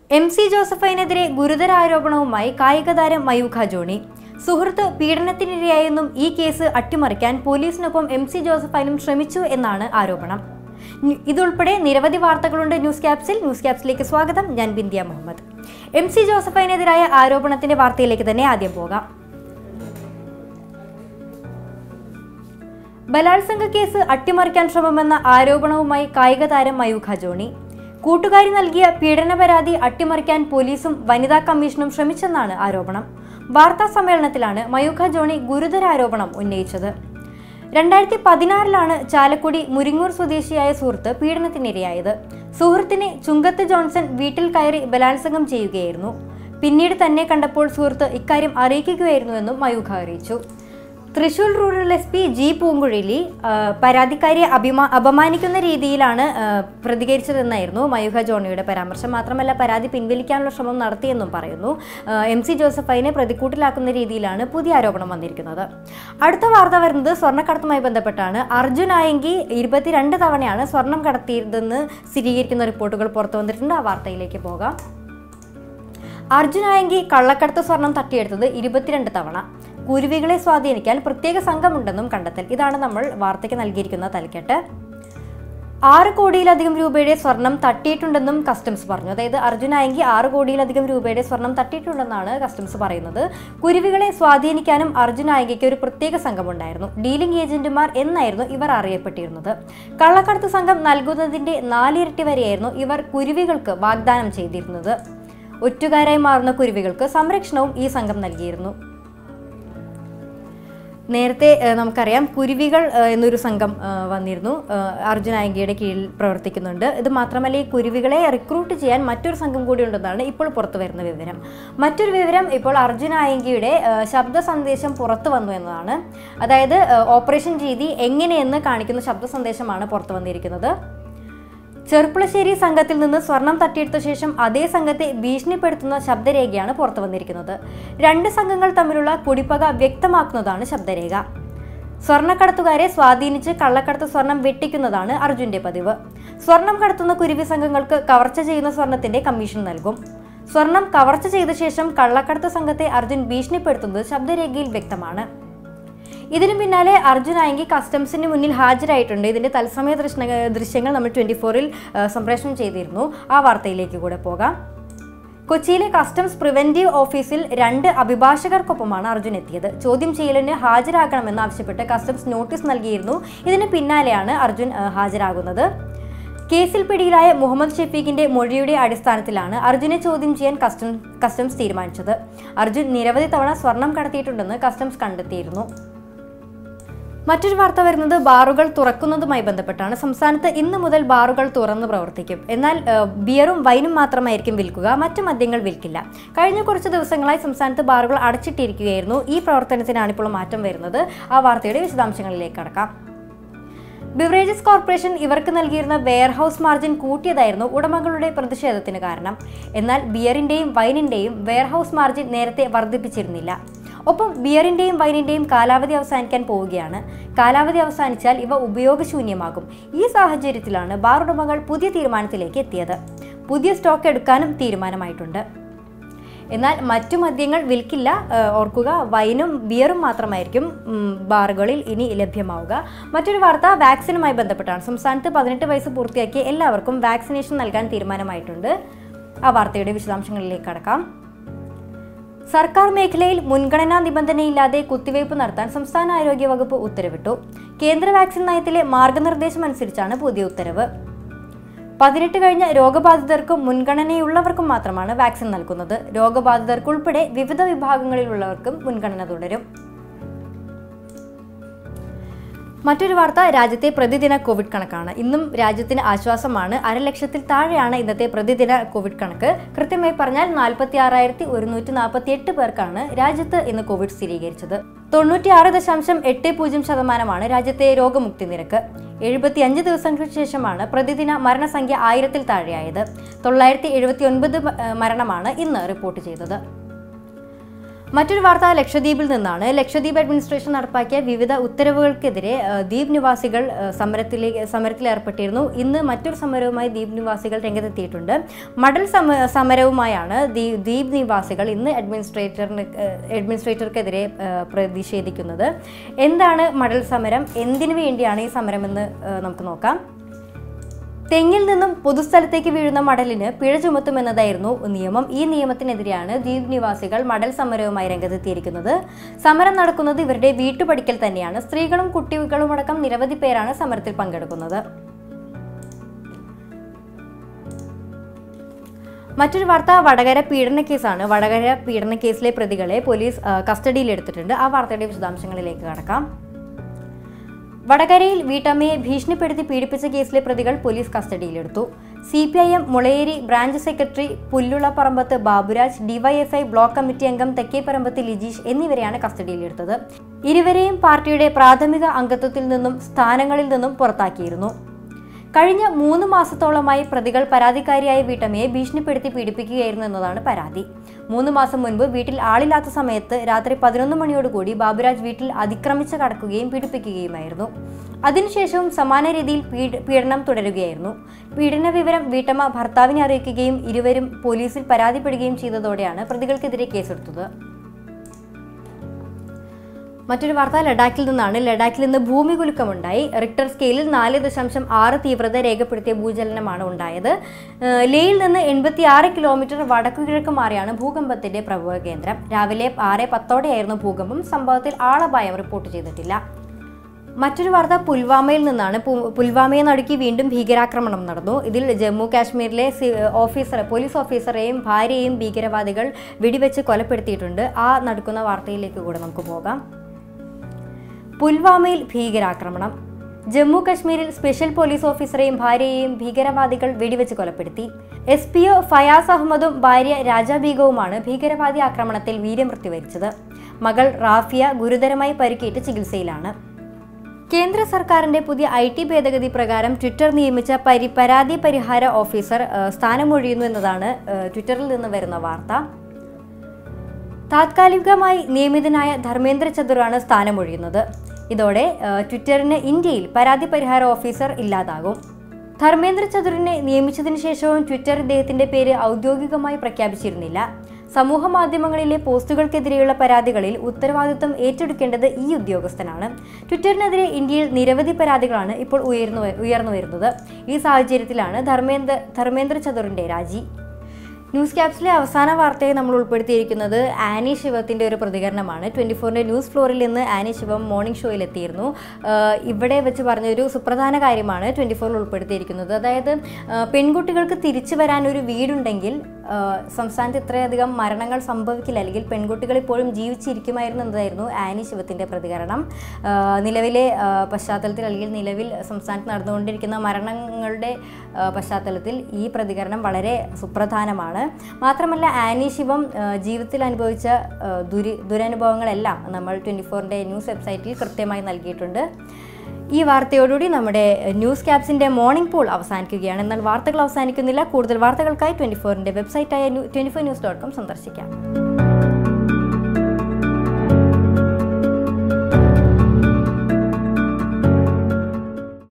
M C ജോസഫൈനെതിരെ ഗുരുതര ആരോപണവുമായി കായിക താരം മയൂഖ ജോണി സുഹൃത്ത് പീഡനത്തിനിരയായെന്നും ഈ കേസ് അട്ടിമറിക്കാൻ പോലീസിനൊപ്പം എം സി ജോസഫൈനും ശ്രമിച്ചു എന്നാണ് ആരോപണം ന്യൂ- ഇതുൾപ്പെടെ നിരവധി വാർത്തകളുണ്ട് ന്യൂസ് ക്യാപ്സിൽ ന്യൂസ് ക്യാപ്സിലേക്ക് സ്വാഗതം ഞാൻ ബിന്ദിയ മുഹമ്മദ് എം സി ജോസഫൈനെതിരായ ആരോപണത്തിന്റെ വാർത്തയിലേക്ക് തന്നെ ആദ്യം പോകാം ബലാത്സംഗ കേസ് അട്ടിമറിക്കാൻ ശ്രമമെന്ന ആരോപണവുമായി കായിക താരം മയൂഖ ജോണി കൂട്ടുകാരി നൽകിയ പീഡന പരാതി അട്ടിമറിക്കാൻ പോലീസും വനിതാ കമ്മീഷനും ശ്രമിച്ചെന്നാണ് ആരോപണം വാർത്താ സമ്മേളനത്തിലാണ് മയൂഖ ജോണി ഗുരുതര ആരോപണം ഉന്നയിച്ചത് രണ്ടായിരത്തി പതിനാറിലാണ് ചാലക്കുടി മുരിങ്ങൂർ സ്വദേശിയായ സുഹൃത്ത് പീഡനത്തിനിരയായത് സുഹൃത്തിനെ ചുങ്കത്ത് ജോൺസൺ വീട്ടിൽ കയറി ബലാത്സംഗം ചെയ്യുകയായിരുന്നു പിന്നീട് തന്നെ കണ്ടപ്പോൾ സുഹൃത്ത് ഇക്കാര്യം അറിയിക്കുകയായിരുന്നുവെന്നും മയൂഖ അറിയിച്ചു Thrissur rural S P G Poonguzhali ആ, പരാതിക്കാരിയെ അഭിമാ അപമാനിക്കുന്ന രീതിയിലാണ് ആ, പ്രതികരിച്ചതെന്നായിരുന്നു മയൂഖ ജോണിയുടെ പരാമർശം മാത്രമല്ല പരാതി പിൻവലിക്കാനുള്ള ശ്രമം നടത്തിയെന്നും പറയുന്നു ആ, എം സി ജോസഫൈനെ പ്രതിക്കൂട്ടിലാക്കുന്ന രീതിയിലാണ് പുതിയ ആരോപണം വന്നിരിക്കുന്നത് അടുത്ത വാർത്ത വരുന്നത് സ്വർണ്ണക്കടത്തുമായി ബന്ധപ്പെട്ടാണ് അർജുൻ ആയെങ്കി ഇരുപത്തിരണ്ട് തവണയാണ് സ്വർണം കടത്തിയതെന്ന് സ്ഥിരീകരിക്കുന്ന റിപ്പോർട്ടുകൾ പുറത്തു വന്നിട്ടുണ്ട് ആ വാർത്തയിലേക്ക് പോകാം അർജുനായെങ്കിൽ കള്ളക്കടത്ത് സ്വർണം തട്ടിയെടുത്തത് ഇരുപത്തിരണ്ട് തവണ കുരുവികളെ സ്വാധീനിക്കാൻ പ്രത്യേക സംഘമുണ്ടെന്നും കണ്ടെത്തൽ ഇതാണ് നമ്മൾ വാർത്തയ്ക്ക് നൽകിയിരിക്കുന്ന തലക്കെട്ട് ആറ് കോടിയിലധികം രൂപയുടെ സ്വർണം തട്ടിയിട്ടുണ്ടെന്നും കസ്റ്റംസ് പറഞ്ഞു അതായത് അർജുനായെങ്കിൽ ആറ് കോടിയിലധികം രൂപയുടെ സ്വർണം തട്ടിയിട്ടുണ്ടെന്നാണ് കസ്റ്റംസ് പറയുന്നത് കുരുവികളെ സ്വാധീനിക്കാനും അർജുനായകയ്ക്ക് ഒരു പ്രത്യേക സംഘമുണ്ടായിരുന്നു ഡീലിംഗ് ഏജന്റുമാർ എന്നായിരുന്നു ഇവർ അറിയപ്പെട്ടിരുന്നത് കള്ളക്കടത്ത് സംഘം നൽകുന്നതിന്റെ നാലിരട്ടി വരെയായിരുന്നു ഇവർ കുരുവികൾക്ക് വാഗ്ദാനം ചെയ്തിരുന്നത് ഒറ്റുകാരായി മാറുന്ന കുരുവികൾക്ക് സംരക്ഷണവും ഈ സംഘം നൽകിയിരുന്നു നേരത്തെ ഏഹ്, നമുക്കറിയാം കുരുവികൾ ഏഹ്, എന്നൊരു സംഘം ഏഹ്, വന്നിരുന്നു ഏഹ്, അർജുൻ ആയങ്കിയുടെ കീഴിൽ പ്രവർത്തിക്കുന്നുണ്ട് ഇത് മാത്രമല്ല ഈ കുരുവികളെ റിക്രൂട്ട് ചെയ്യാൻ മറ്റൊരു സംഘം കൂടി ഉണ്ടെന്നാണ് ഇപ്പോൾ പുറത്തു വരുന്ന വിവരം മറ്റൊരു വിവരം ഇപ്പോൾ അർജുൻ ആയങ്കിയുടെ ഏഹ്, ശബ്ദ സന്ദേശം പുറത്തു വന്നു എന്നതാണ് അതായത് ഏഹ്, ഓപ്പറേഷൻ രീതി എങ്ങനെയെന്ന് കാണിക്കുന്ന ശബ്ദ സന്ദേശമാണ് പുറത്തു വന്നിരിക്കുന്നത് ചെറുപ്പുളശ്ശേരി സംഘത്തിൽ നിന്ന് സ്വർണം തട്ടിയെടുത്ത ശേഷം അതേ സംഘത്തെ ഭീഷണിപ്പെടുത്തുന്ന ശബ്ദരേഖയാണ് പുറത്തു വന്നിരിക്കുന്നത് രണ്ട് സംഘങ്ങൾ തമ്മിലുള്ള കുടിപ്പക വ്യക്തമാക്കുന്നതാണ് ശബ്ദരേഖ സ്വർണ്ണക്കടത്തുകാരെ സ്വാധീനിച്ച് കള്ളക്കടത്ത് സ്വർണം വെട്ടിക്കുന്നതാണ് അർജുന്റെ പതിവ് സ്വർണം കടത്തുന്ന കുരുവി സംഘങ്ങൾക്ക് കവർച്ച ചെയ്യുന്ന സ്വർണത്തിന്റെ കമ്മീഷൻ നൽകും സ്വർണം കവർച്ച ചെയ്ത ശേഷം കള്ളക്കടത്ത് സംഘത്തെ അർജുൻ ഭീഷണിപ്പെടുത്തുന്നത് ശബ്ദരേഖയിൽ വ്യക്തമാണ് ഇതിനു പിന്നാലെ അർജുൻ ആയെങ്കിൽ കസ്റ്റംസിന് മുന്നിൽ ഹാജരായിട്ടുണ്ട് ഇതിന്റെ തത്സമയ ദൃശ്ന ദൃശ്യങ്ങൾ നമ്മൾ ട്വന്റി ഫോറിൽ സംപ്രേഷണം ചെയ്തിരുന്നു ആ വാർത്തയിലേക്ക് കൂടെ പോകാം കൊച്ചിയിലെ കസ്റ്റംസ് പ്രിവെന്റീവ് ഓഫീസിൽ രണ്ട് അഭിഭാഷകർക്കൊപ്പമാണ് അർജുൻ എത്തിയത് ചോദ്യം ചെയ്യലിന് ഹാജരാക്കണമെന്ന് ആവശ്യപ്പെട്ട് കസ്റ്റംസ് നോട്ടീസ് നൽകിയിരുന്നു ഇതിന് പിന്നാലെയാണ് അർജുൻ ആ, ഹാജരാകുന്നത് കേസിൽ പിടിയിലായ മുഹമ്മദ് ഷെഫീഖിന്റെ മൊഴിയുടെ അടിസ്ഥാനത്തിലാണ് അർജുനെ ചോദ്യം ചെയ്യാൻ കസ്റ്റം കസ്റ്റംസ് തീരുമാനിച്ചത് അർജുൻ നിരവധി തവണ സ്വർണം കടത്തിയിട്ടുണ്ടെന്ന് കസ്റ്റംസ് കണ്ടെത്തിയിരുന്നു മറ്റൊരു വാർത്ത വരുന്നത് ബാറുകൾ തുറക്കുന്നതുമായി ബന്ധപ്പെട്ടാണ് സംസ്ഥാനത്ത് ഇന്ന് മുതൽ ബാറുകൾ തുറന്ന് പ്രവർത്തിക്കും എന്നാൽ ഏഹ്, ബിയറും വൈനും മാത്രമായിരിക്കും വിൽക്കുക മറ്റു മദ്യങ്ങൾ വിൽക്കില്ല കഴിഞ്ഞ കുറച്ച് ദിവസങ്ങളായി സംസ്ഥാനത്ത് ബാറുകൾ അടച്ചിട്ടിരിക്കുകയായിരുന്നു ഈ പ്രവർത്തനത്തിനാണ് ഇപ്പോൾ മാറ്റം വരുന്നത് ആ വാർത്തയുടെ വിശദാംശങ്ങളിലേക്ക് കടക്കാം ബിവറേജസ് കോർപ്പറേഷൻ ഇവർക്ക് നൽകിയിരുന്ന വെയർഹൌസ് മാർജിൻ കൂട്ടിയതായിരുന്നു ഉടമകളുടെ പ്രതിഷേധത്തിന് കാരണം എന്നാൽ ബിയറിന്റെയും വൈനിന്റെയും വെയർഹൌസ് മാർജിൻ നേരത്തെ വർദ്ധിപ്പിച്ചിരുന്നില്ല ഒപ്പം ബിയറിന്റെയും വൈനിന്റെയും കാലാവധി അവസാനിക്കാൻ പോവുകയാണ് കാലാവധി അവസാനിച്ചാൽ ഇവ ഉപയോഗശൂന്യമാകും ഈ സാഹചര്യത്തിലാണ് ബാർ ഉടമകൾ പുതിയ തീരുമാനത്തിലേക്ക് എത്തിയത് പുതിയ സ്റ്റോക്ക് എടുക്കാനും തീരുമാനമായിട്ടുണ്ട് എന്നാൽ മറ്റു മദ്യങ്ങൾ വിൽക്കില്ല ഏഹ് ഓർക്കുക വൈനും ബിയറും മാത്രമായിരിക്കും ഉം, ബാറുകളിൽ ഇനി ലഭ്യമാവുക മറ്റൊരു വാർത്ത വാക്സിനുമായി ബന്ധപ്പെട്ടാണ് സംസ്ഥാനത്ത് പതിനെട്ട് വയസ്സ് പൂർത്തിയാക്കിയ എല്ലാവർക്കും വാക്സിനേഷൻ നൽകാൻ തീരുമാനമായിട്ടുണ്ട് ആ വാർത്തയുടെ വിശദാംശങ്ങളിലേക്ക് കടക്കാം സർക്കാർ മേഖലയിൽ മുൻഗണനാ നിബന്ധനയില്ലാതെ കുത്തിവയ്പ് നടത്താൻ സംസ്ഥാന ആരോഗ്യ വകുപ്പ് ഉത്തരവിട്ടു കേന്ദ്ര വാക്സിൻ നയത്തിലെ മാർഗനിർദ്ദേശം അനുസരിച്ചാണ് പുതിയ ഉത്തരവ് പതിനെട്ട് കഴിഞ്ഞ രോഗബാധിതർക്കും മുൻഗണനയുള്ളവർക്കും മാത്രമാണ് വാക്സിൻ നൽകുന്നത് രോഗബാധിതർക്കുൾപ്പെടെ വിവിധ വിഭാഗങ്ങളിലുള്ളവർക്കും മുൻഗണന തുടരും മറ്റൊരു വാർത്ത രാജ്യത്തെ പ്രതിദിന കോവിഡ് കണക്കാണ് ഇന്നും രാജ്യത്തിന് ആശ്വാസമാണ് അരലക്ഷത്തിൽ താഴെയാണ് ഇന്നത്തെ പ്രതിദിന കോവിഡ് കണക്ക് കൃത്യമായി പറഞ്ഞാൽ നാൽപ്പത്തി ആറായിരത്തി ഒരുന്നൂറ്റി നാൽപ്പത്തി എട്ട് പേർക്കാണ് രാജ്യത്ത് ഇന്ന് കോവിഡ് സ്ഥിരീകരിച്ചത് തൊണ്ണൂറ്റിയാറ് ദശാംശം എട്ട് പൂജ്യം ശതമാനമാണ് രാജ്യത്തെ രോഗമുക്തി നിരക്ക് എഴുപത്തി അഞ്ച് ദിവസങ്ങൾക്ക് ശേഷമാണ് പ്രതിദിന മരണസംഖ്യ ആയിരത്തിൽ താഴെയായത് തൊള്ളായിരത്തി എഴുപത്തി ഒൻപത് മരണമാണ് ഇന്ന് റിപ്പോർട്ട് ചെയ്തത് മറ്റൊരു വാർത്ത ലക്ഷദ്വീപിൽ നിന്നാണ് ലക്ഷദ്വീപ് അഡ്മിനിസ്ട്രേഷൻ നടപ്പാക്കിയ വിവിധ ഉത്തരവുകൾക്കെതിരെ ഏഹ്, ദ്വീപ് നിവാസികൾ ഏഹ്, സമരത്തിലേക്ക് സമരത്തിലേർപ്പെട്ടിരുന്നു ഇന്ന് മറ്റൊരു സമരവുമായി ദ്വീപ് നിവാസികൾ രംഗത്തെത്തിയിട്ടുണ്ട് മടൽ സമ സമരവുമായാണ് ദ്വീ- ദ്വീപ് നിവാസികൾ ഇന്ന് അഡ്മിനിസ്ട്രേറ്ററിന് ഏഹ്, അഡ്മിനിസ്ട്രേറ്റർക്കെതിരെ ഏഹ്, പ്രതിഷേധിക്കുന്നത് എന്താണ് മടൽ സമരം എന്തിനു വേണ്ടിയാണ് ഈ സമരമെന്ന് ഏഹ്, നമുക്ക് നോക്കാം തെങ്ങിൽ നിന്നും പൊതുസ്ഥലത്തേക്ക് വീഴുന്ന മടലിന് പിഴ ചുമത്തുമെന്നതായിരുന്നു നിയമം ഈ നിയമത്തിനെതിരെയാണ് ദ്വീപ് നിവാസികൾ മടൽ സമരവുമായി രംഗത്തെത്തിയിരിക്കുന്നത് സമരം നടക്കുന്നത് ഇവരുടെ വീട്ടുപടിക്കൽ തന്നെയാണ് സ്ത്രീകളും കുട്ടികളും അടക്കം നിരവധി പേരാണ് സമരത്തിൽ പങ്കെടുക്കുന്നത് മറ്റൊരു വാർത്ത വടകര പീഡന കേസാണ് വടകര പീഡന കേസിലെ പ്രതികളെ പോലീസ് ആ, കസ്റ്റഡിയിലെടുത്തിട്ടുണ്ട് ആ വാർത്തയുടെ വിശദാംശങ്ങളിലേക്ക് കടക്കാം വടകരയിൽ വീട്ടമ്മയെ ഭീഷണിപ്പെടുത്തി പീഡിപ്പിച്ച കേസിലെ പ്രതികൾ പോലീസ് കസ്റ്റഡിയിലെടുത്തു C P I M Mulayeri branch secretary Pullulaparambath Baburaj DYFI block committee അംഗം തെക്കേപ്പറമ്പത്ത് ലിജീഷ് എന്നിവരെയാണ് കസ്റ്റഡിയിലെടുത്തത് ഇരുവരെയും പാർട്ടിയുടെ പ്രാഥമിക അംഗത്വത്തിൽ നിന്നും സ്ഥാനങ്ങളിൽ നിന്നും പുറത്താക്കിയിരുന്നു കഴിഞ്ഞ മൂന്ന് മാസത്തോളമായി പ്രതികൾ പരാതിക്കാരിയായ വീട്ടമ്മയെ ഭീഷണിപ്പെടുത്തി പീഡിപ്പിക്കുകയായിരുന്നു എന്നതാണ് പരാതി മൂന്ന് മാസം മുൻപ് വീട്ടിൽ ആളില്ലാത്ത സമയത്ത് രാത്രി പതിനൊന്ന് മണിയോടുകൂടി ബാബുരാജ് വീട്ടിൽ അതിക്രമിച്ച് കടക്കുകയും പീഡിപ്പിക്കുകയുമായിരുന്നു അതിനുശേഷവും സമാന രീതിയിൽ പീഡ- പീഡനം തുടരുകയായിരുന്നു പീഡന വിവരം വീട്ടമ്മ ഭർത്താവിനെ അറിയിക്കുകയും ഇരുവരും പോലീസിൽ പരാതിപ്പെടുകയും ചെയ്തതോടെയാണ് പ്രതികൾക്കെതിരെ കേസെടുത്തത് മറ്റൊരു വാർത്ത ലഡാക്കിൽ നിന്നാണ് ലഡാക്കിൽ നിന്ന് ഭൂമി കുലുക്കമുണ്ടായി റിക്ടർ സ്കെയിലിൽ നാല് ദശാംശം ആറ് തീവ്രത രേഖപ്പെടുത്തിയ ഭൂചലനമാണ് ഉണ്ടായത് ഏഹ് ലേയിൽ നിന്ന് എൺപത്തി ആറ് കിലോമീറ്റർ വടക്കു കിഴക്ക് മാറിയാണ് ഭൂകമ്പത്തിന്റെ പ്രഭവ കേന്ദ്രം രാവിലെ ആറ് പത്തോടെയായിരുന്നു ഭൂകമ്പം സംഭവത്തിൽ ആളപായം റിപ്പോർട്ട് ചെയ്തിട്ടില്ല മറ്റൊരു വാർത്ത പുൽവാമയിൽ നിന്നാണ് പു- പുൽവാമയെ നടുക്കി വീണ്ടും ഭീകരാക്രമണം നടന്നു ഇതിൽ ജമ്മു കാശ്മീരിലെ സി- ഓഫീസർ പോലീസ് ഓഫീസറെയും ഭാര്യയെയും ഭീകരവാദികൾ വെടിവെച്ച് കൊലപ്പെടുത്തിയിട്ടുണ്ട് ആ നടക്കുന്ന വാർത്തയിലേക്ക് കൂടെ നമുക്ക് പോകാം പുൽവാമയിൽ ഭീകരാക്രമണം ജമ്മു കശ്മീരിൽ സ്പെഷ്യൽ പോലീസ് ഓഫീസറെയും ഭാര്യയെയും ഭീകരവാദികൾ വെടിവെച്ച് കൊലപ്പെടുത്തി എസ് പി ഒ ഫയാസ് അഹമ്മദും ഭാര്യ രാജ ബീഗവുമാണ് ഭീകരവാദി ആക്രമണത്തിൽ വീരമൃത്യു വരിച്ചത് മകൾ റാഫിയ ഗുരുതരമായി പരിക്കേറ്റ് ചികിത്സയിലാണ് കേന്ദ്ര സർക്കാരിന്റെ പുതിയ ഐ ടി ഭേദഗതി പ്രകാരം ട്വിറ്റർ നിയമിച്ച പരി പരാതി പരിഹാര ഓഫീസർ ഏഹ്, സ്ഥാനമൊഴിയുന്നു എന്നതാണ് ഏഹ്, ട്വിറ്ററിൽ നിന്ന് വരുന്ന വാർത്ത താത്കാലികമായി നിയമിതനായ ധർമ്മേന്ദ്ര ചതുറാണ് സ്ഥാനമൊഴിയുന്നത് ഇതോടെ ഏഹ്, ട്വിറ്ററിന് ഇന്ത്യയിൽ പരാതി പരിഹാര ഓഫീസർ ഇല്ലാതാകും ധർമ്മേന്ദ്ര ചതുറിനെ നിയമിച്ചതിനു ശേഷവും ട്വിറ്റർ ഇദ്ദേഹത്തിന്റെ പേര് ഔദ്യോഗികമായി പ്രഖ്യാപിച്ചിരുന്നില്ല സമൂഹ മാധ്യമങ്ങളിലെ പോസ്റ്റുകൾക്കെതിരെയുള്ള പരാതികളിൽ ഉത്തരവാദിത്വം ഏറ്റെടുക്കേണ്ടത് ഈ ഉദ്യോഗസ്ഥനാണ് ട്വിറ്ററിനെതിരെ ഇന്ത്യയിൽ നിരവധി പരാതികളാണ് ഇപ്പോൾ ഉയർന്നു വ- ഉയർന്നു വരുന്നത് ഈ സാഹചര്യത്തിലാണ് ധർമ്മേന്ദ്ര ധർമ്മേന്ദ്ര ചതുറിന്റെ രാജി ന്യൂസ് ക്യാപ്സിലെ അവസാന വാർത്തയെ നമ്മൾ ഉൾപ്പെടുത്തിയിരിക്കുന്നത് ആനി ശിവത്തിന്റെ ഒരു പ്രതികരണമാണ് ട്വന്റി ഫോറിന്റെ ന്യൂസ് ഫ്ലോറിൽ നിന്ന് ആനി ശിവം മോർണിംഗ് ഷോയിൽ എത്തിയിരുന്നു ആഹ് ഇവിടെ വെച്ച് പറഞ്ഞൊരു സുപ്രധാന കാര്യമാണ് ട്വന്റി ഫോറിൽ ഉൾപ്പെടുത്തിയിരിക്കുന്നത് അതായത് ആഹ് പെൺകുട്ടികൾക്ക് തിരിച്ചു വരാൻ ഒരു വീടുണ്ടെങ്കിൽ ആഹ് സംസ്ഥാനത്ത് ഇത്രയധികം മരണങ്ങൾ സംഭവിക്കില്ല അല്ലെങ്കിൽ പെൺകുട്ടികൾ ഇപ്പോഴും ജീവിച്ചിരിക്കുമായിരുന്നു എന്നതായിരുന്നു ആനി ശിവത്തിന്റെ പ്രതികരണം ആഹ് നിലവിലെ ആഹ് പശ്ചാത്തലത്തിൽ അല്ലെങ്കിൽ നിലവിൽ സംസ്ഥാനത്ത് നടന്നുകൊണ്ടിരിക്കുന്ന മരണങ്ങളുടെ ആഹ് പശ്ചാത്തലത്തിൽ ഈ പ്രതികരണം വളരെ സുപ്രധാനമാണ് മാത്രമല്ല ആനി ശിവം ആഹ് ജീവിതത്തിൽ അനുഭവിച്ച ആഹ് ദുരി ദുരനുഭവങ്ങളെല്ലാം നമ്മൾ ട്വൻറ്റി ഫോറിൻ്റെ ന്യൂസ് വെബ്സൈറ്റിൽ കൃത്യമായി നൽകിയിട്ടുണ്ട് ഈ വാർത്തയോടുകൂടി നമ്മുടെ ന്യൂസ് ക്യാപ്സിൻ്റെ മോർണിംഗ് പോൾ അവസാനിക്കുകയാണ് എന്നാൽ വാർത്തകൾ അവസാനിക്കുന്നില്ല കൂടുതൽ വാർത്തകൾക്കായി ട്വൻറ്റി ഫോറിൻ്റെ വെബ്സൈറ്റായ twenty four news dot com സന്ദർശിക്കാം